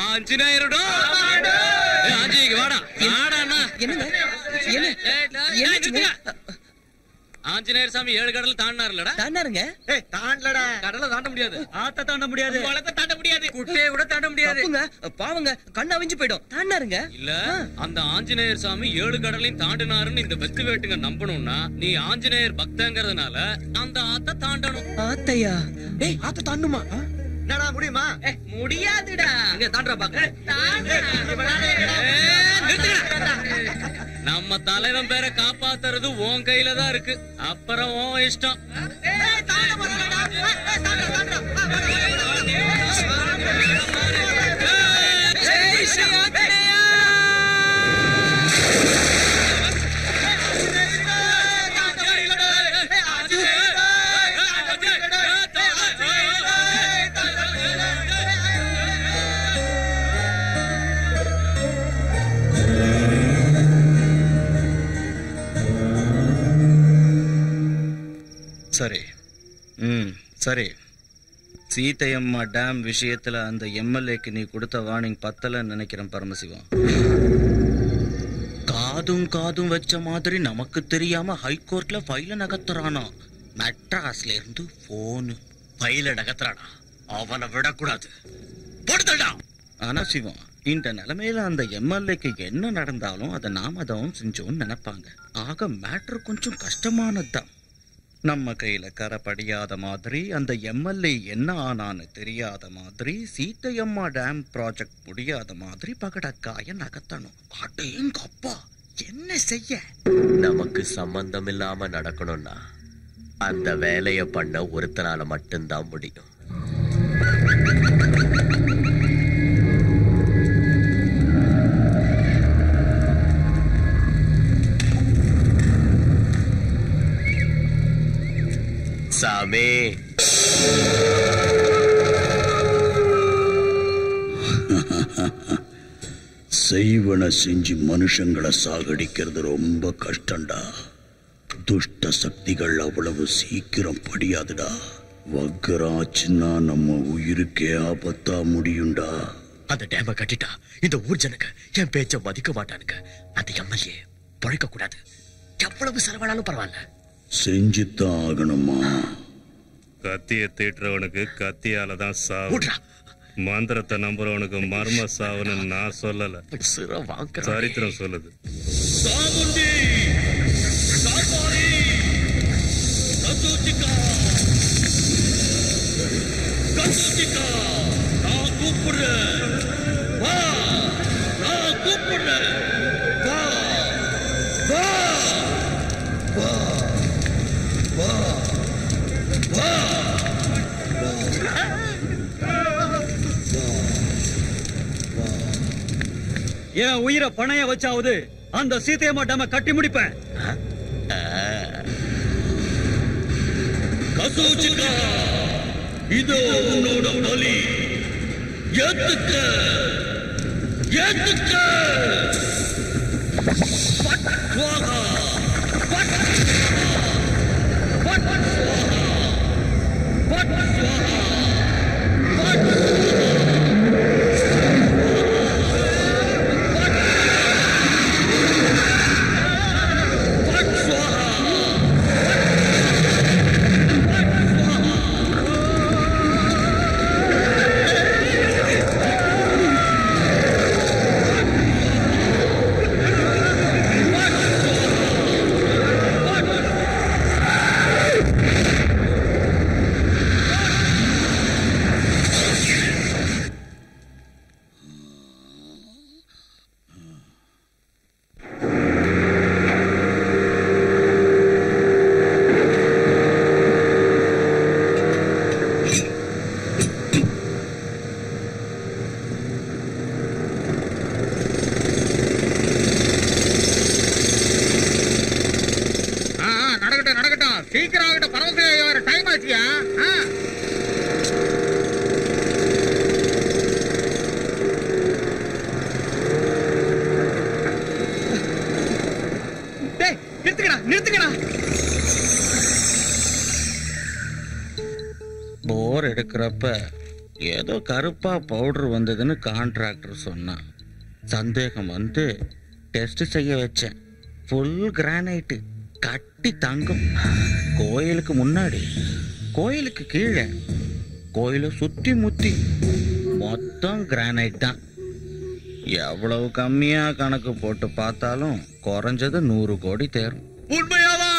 ஆஞ்சநேயருடா ஏய், ஆஞ்சி இங்க வாடா வாடா அண்ணா என்னங்க என்ன என்னாச்சுங்க? ஆஞ்சநேயர் சாமி ஏழு கடல் தாண்டினார்லடா தாண்டாருங்க ஏய் தாண்டலடா கடலை தாண்ட முடியாது ஆத்த தாண்ட முடியாது குளத்தை தாண்ட முடியாது குட்டையை கூட தாண்ட முடியாது தப்புங்க பாவங்க கண்ணு அவிஞ்சு போயிடும் தாண்டாருங்க இல்ல அந்த ஆஞ்சநேயர் சாமி ஏழு கடலையும் தாண்டினாருன்னு இந்த வெத்து வேட்டுங்க நம்பணும்னா நீ ஆஞ்சநேயர் பக்தங்கிறதுனால அந்த ஆத்த தாண்டணும் ஆத்தையா ஏய் ஆத்த தாண்டுமா என்னடா முடியுமா முடியாதுடா அங்க தாண்டா பாக்க இவனாலே என்னடா? நம்ம தலைவன் பேரை காப்பாத்துறது உன் கையில தான் இருக்கு அப்புறம் உன் இஷ்டம் ஏய், தாண்ட போறானேடா. ஏய், ஏய், தாண்டா, தாண்டா. ஜெய் ஸ்ரீ ஆஞ்சநேயா! சரி ம் சரி சீதையம்மா டேம் விஷயத்துல அந்த எம்எல்ஏக்கு நீ கொடுத்த வார்னிங் பத்தலன்னு நினைக்கிறேன் பரமசிவம் காதும் காதும் வச்ச மாதிரி நமக்கு தெரியாம ஹைகோர்ட்ல ஃபைல நகர்த்துறானா மெட்ராஸ்ல இருந்து போனு பையில நகர்த்துறானா அவனை விடக்கூடாது போடுதடா ஆனா சிவம் இந்த நிலைமையில அந்த எம்எல்ஏக்கு என்ன நடந்தாலும் அதை நாம தான் செஞ்சோம்னு நினைப்பாங்க ஆக மேட்ரு கொஞ்சம் கஷ்டமானதுதான் நம்ம கையில கரை படியாத மாதிரி அந்த எம்எல்ஏ என்ன ஆனான்னு தெரியாத மாதிரி சீத்தையம்மா டேம் ப்ராஜெக்ட் முடியாத மாதிரி பகடக்காய நகர்த்தணும் அடேங்க அப்பா என்ன செய்ய நமக்கு சம்பந்தம் இல்லாம நடக்கணும்னா அந்த வேலைய பண்ண ஒருத்தனால மட்டும்தான் முடியும் சாமி செய்வன செஞ்சு மனுஷங்களை சாகடிக்கிறது ரொம்ப கஷ்டம்டா துஷ்ட சக்திகள் அவ்வளவு சீக்கிரம் படியாதுடா வக்கராச்சுன்னா நம்ம உயிருக்கே ஆபத்தா முடியும்டா அந்த டேம கட்டிட்டா இந்த ஊர் ஜனங்க என் பேச்ச மதிக்க மாட்டானுங்க அந்த எம்எல்ஏ பழைக்க கூடாது எவ்வளவு செலவானாலும் பரவாயில்ல செஞ்சுத்தான் ஆகணுமா கத்திய தீட்டுறவனுக்கு கத்தியால தான் சாவு விட்றா. மந்திரத்தை நம்புறவனுக்கு மர்ம சாவுன்னு நான் சொல்லல சிர வாங்க சரித்திரம் சொல்லுது என் உயிரை பணைய வச்சாவது அந்த சீதையம்மா டேம கட்டி முடிப்பேன் இதோ உன்னோட பலி ஏத்துக்க ஏத்துக்க ஆ, ஆ, நடக்கட்டும் நடக்கட்டும் சீக்கிரம் ஆகட்டும் பரமசிவ வர டைம் ஆச்சுயா ஆ. டேய் நிறுத்துக்கடா நிறுத்துக்கடா போர் எடுக்கிறப்ப ஏதோ கருப்பா பவுடர் வந்ததுன்னு கான்ட்ராக்டர் சொன்னான் சந்தேகம் வந்து டெஸ்ட் செய்ய வச்சேன் ஃபுல் கிரானைட்டு கட்டி தங்கம் கோயிலுக்கு முன்னாடி கோயிலுக்கு கீழே கோயிலை சுத்தி முத்தி மொத்தம் கிரானைட் தான் எவ்வளவு கம்மியா கணக்கு போட்டு பார்த்தாலும் குறைஞ்சது நூறு கோடி தேரும் உண்மையாவா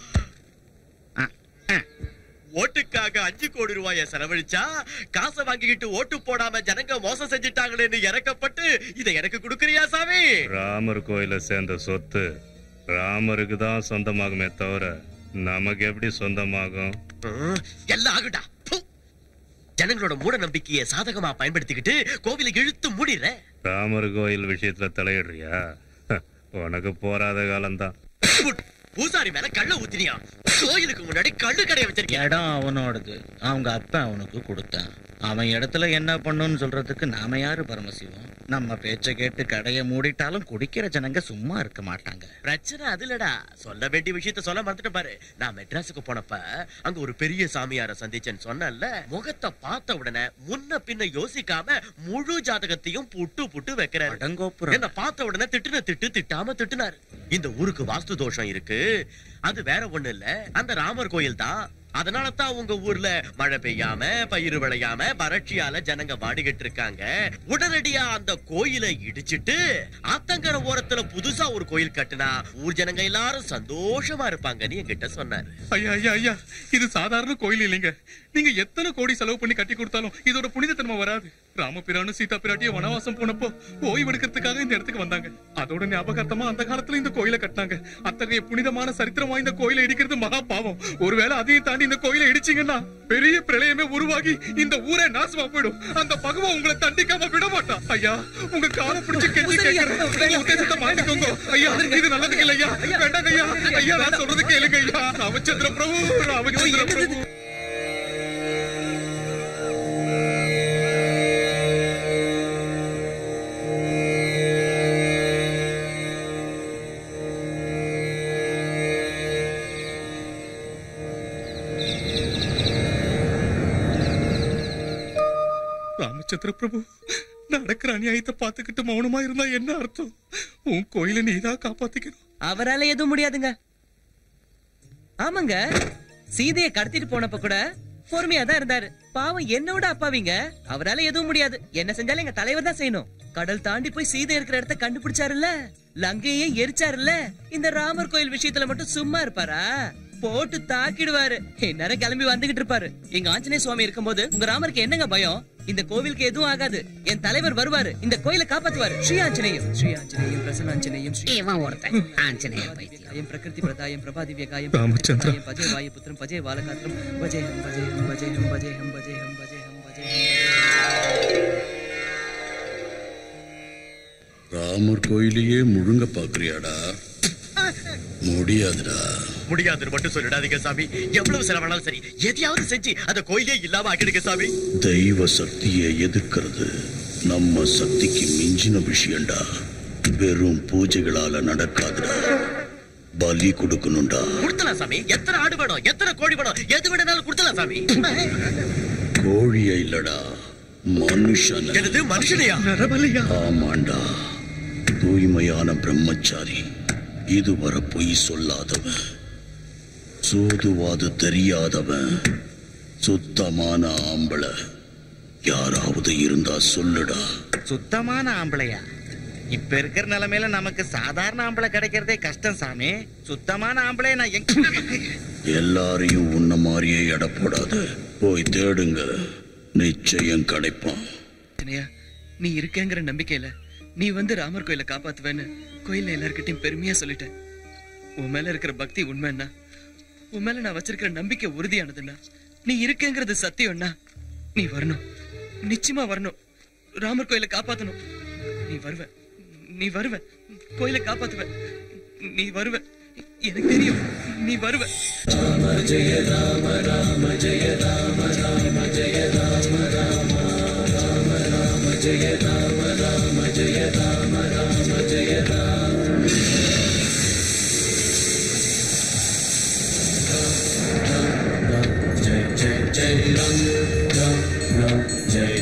அ, அ. ஓட்டுக்காக அஞ்சு கோடி ரூபாய செலவழிச்சா காசை வாங்கிக்கிட்டு ஓட்டு போடாம ஜனங்க மோசம் செஞ்சுட்டாங்களேன்னு இறக்கப்பட்டு இதை எனக்கு கொடுக்கறியா சாமி ராமர் கோயிலை சேர்ந்த சொத்து ராமருக்கு தான் சொந்தமாகுமே தவிர நமக்கு எப்படி சொந்தமாகும் ம், எல்லாம் ஆகுடா ப்பு. ஜனங்களோட மூட நம்பிக்கையை சாதகமா பயன்படுத்திக்கிட்டு கோவிலை இழுத்து மூடிடுற ராமர் கோயில் விஷயத்துல தலையிடுறியா ஹ, உனக்கு போராத காலம்தான் பூசாரி மேல கள்ள ஊத்தினியா கோயிலுக்கு முன்னாடி கள்ளு கடையை வச்சிருக்கியா இடம் அவனோடது அவங்க அப்பா அவனுக்கு கொடுத்தான் அவன் இடத்துல என்ன பண்ணுன்னு சொல்றதுக்கு நாம யாரு பரமசிவம் நம்ம பேச்ச கேட்டு கடையை மூடிட்டாலும் குடிக்கிற ஜனங்க சும்மா இருக்க மாட்டாங்க பிரச்சனை அதுலடா சொல்ல வேண்டிய விஷயத்த சொல்ல மறந்துட்டு பாரு நான் மெட்ராஸுக்கு போனப்ப அங்க ஒரு பெரிய சாமியார சந்திச்சேன்னு சொன்னேன்ல முகத்தை பார்த்த உடனே முன்ன பின்ன யோசிக்காம முழு ஜாதகத்தையும் புட்டு புட்டு வைக்கிறாரு அடங்கோப்புறம் என்ன பார்த்த உடனே திட்டுன திட்டு திட்டாம திட்டுனாரு இந்த ஊருக்கு வாஸ்து தோஷம் இருக்கு அது வேற ஒண்ணு இல்ல அந்த ராமர் கோயில் தான் அதனால தான் உங்க ஊர்ல மழை பெய்யாம பயிர் விளையாம வறட்சியால ஜனங்க வாடிக்கிட்டு இருக்காங்க உடனடியா அந்த கோயிலை இடிச்சிட்டு ஆத்தங்கர ஓரத்துல புதுசா ஒரு கோயில் கட்டுனா ஊர் ஜனங்க எல்லாரும் சந்தோஷமா இருப்பாங்கன்னு என்கிட்ட சொன்னாரு ஐயா ஐயா ஐயா இது சாதாரண கோயில் இல்லைங்க நீங்க எத்தனை கோடி செலவு பண்ணி கட்டி கொடுத்தாலும் இதோட புனிதத்தன்மை வராது ராமபிரானும் சீதா பிராட்டியும் வனவாசம் போனப்போ ஓய்வு எடுக்கிறதுக்காக இந்த இடத்துக்கு வந்தாங்க அதோட ஞாபகார்த்தமா அந்த காலத்துல இந்த கோயிலை கட்டினாங்க அத்தகைய புனிதமான சரித்திரம் வாய்ந்த கோயிலை இடிக்கிறது மகா பாவம் ஒருவேளை அதையும் தாண்டி இந்த கோயிலை இடிச்சீங்கன்னா பெரிய பிரளயமே உருவாகி இந்த ஊரே நாசமா போயிடும் அந்த பகவான் உங்களை தண்டிக்காம விட மாட்டான் ஐயா உங்க காலை பிடிச்சு கெஞ்சி கேட்கிறேன் உங்க உத்தேசத்தை மாத்திக்கோங்க ஐயா இது நல்லதுக்கு இல்லையா வேண்டாங்க ஐயா ஐயா நான் சொல்றது கேளுங்க ஐயா ராமச்சந்திர பிரபு ராமச்சந்திர பிரபு ராமச்சந்திர பிரபு நடக்கிற அநியாயத்தை பார்த்துக்கிட்டு மௌனமா இருந்தா என்ன அர்த்தம் உன் கோயிலை நீதான் காப்பாத்திக்கணும் அவரால எதுவும் முடியாதுங்க ஆமாங்க சீதையை கடத்திட்டு போனப்ப கூட பொறுமையா தான் இருந்தாரு பாவம் என்னோட அப்பாவிங்க அவரால எதுவும் முடியாது என்ன செஞ்சாலும் எங்க தலைவர் தான் செய்யணும் கடல் தாண்டி போய் சீதை இருக்கிற இடத்த கண்டுபிடிச்சாருல்ல லங்கையே எரிச்சாருல்ல இந்த ராமர் கோயில் விஷயத்துல மட்டும் சும்மா இருப்பாரா போட்டு தாக்கிடுவாரு நேரம் கிளம்பி வந்துகிட்டு இருப்பாரு எங்க ஆஞ்சநேய சுவாமி இருக்கும்போது உங்க ராமருக்கு என்னங்க பயம் இந்த கோவிலுக்கு எதுவும் ஆகாது என் தலைவர் வருவாரு இந்த கோயிலை காப்பாத்துவாரு ஸ்ரீ ஆஞ்சநேயம் ஸ்ரீ ஆஞ்சநேயம் பிரசன்னாஞ்சநேயம் ஸ்ரீ இவன் ஒருத்தன் ஆஞ்சநேய பைத்தியம் அயம் பிரகிருதி பிரதாயம் பிரபாதி வியகாயம் ராமச்சந்திரா. பஜே வாயு புத்திரம் பஜே வாலகாத்திரம் பஜேஹம் பஜேஹம் பஜேஹம் பஜேஹம் பஜேஹம் பஜேஹம் பஜேஹம் ராமர் கோயிலையே முழுங்க பாக்குறியாடா முடியாதுடா முடியாதுன்னு மட்டும் சொல்லிடாதீங்க சாமி எவ்வளவு செலவானாலும் சரி எதையாவது செஞ்சு அந்த கோயிலே இல்லாம ஆக்கிடுங்க சாமி தெய்வ சக்தியை எதிர்க்கிறது நம்ம சக்திக்கு மிஞ்சின விஷயம்டா வெறும் பூஜைகளால நடக்காதுடா பலி கொடுக்கணும்டா கொடுத்தலாம் சாமி எத்தனை ஆடு வேணும் எத்தனை கோழி வேணும் எது வேணாலும் கொடுத்தலாம் சாமி கோழிய இல்லடா மனுஷன் எனது மனுஷனையா ஆமாண்டா தூய்மையான பிரம்மச்சாரி இதுவரை பொய் சொல்லாதவன் சூதுவாது தெரியாதவன் சுத்தமான ஆம்பளை யாராவது இருந்தா சொல்லுடா சுத்தமான ஆம்பளையா இப்ப இருக்கிற நிலைமையில நமக்கு சாதாரண ஆம்பளை கிடைக்கிறதே கஷ்டம் சாமி சுத்தமான ஆம்பளை நான் எங்க எல்லாரையும் உன்ன மாதிரியே எடை போடாத போய் தேடுங்க நிச்சயம் கிடைப்பான் ஆஞ்சநேயா நீ இருக்கேங்கிற நம்பிக்கையில நீ வந்து ராமர் கோயிலை காப்பாத்துவேன்னு கோயில்ல எல்லார்கிட்டயும் பெருமையா சொல்லிட்டேன் உன் மேல இருக்கிற பக்தி உண்மைன்னா உன் மேல நான் வச்சிருக்கிற நம்பிக்கை உறுதியானதுன்னா நீ இருக்கேங்கிறது சத்தியம்னா நீ வரணும் நிச்சயமா வரணும் ராமர் கோயிலை காப்பாத்தணும் நீ வருவ நீ வருவ கோயிலை காப்பாத்துவ நீ வருவ எனக்கு தெரியும் நீ வருவ ஜெய்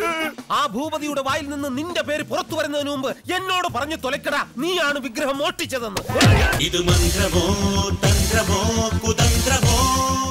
ആ ഭൂപതിയുടെ വായിൽ നിന്ന് നിന്റെ പേര് പുറത്തു വരുന്നതിന് മുമ്പ് എന്നോട് പറഞ്ഞു തൊലക്കടാ നീയാണ് വിഗ്രഹം മോഷ്ടിച്ചതെന്ന് ഇത് മന്ത്രമോ തന്ത്രമോ കുതന്ത്രമോ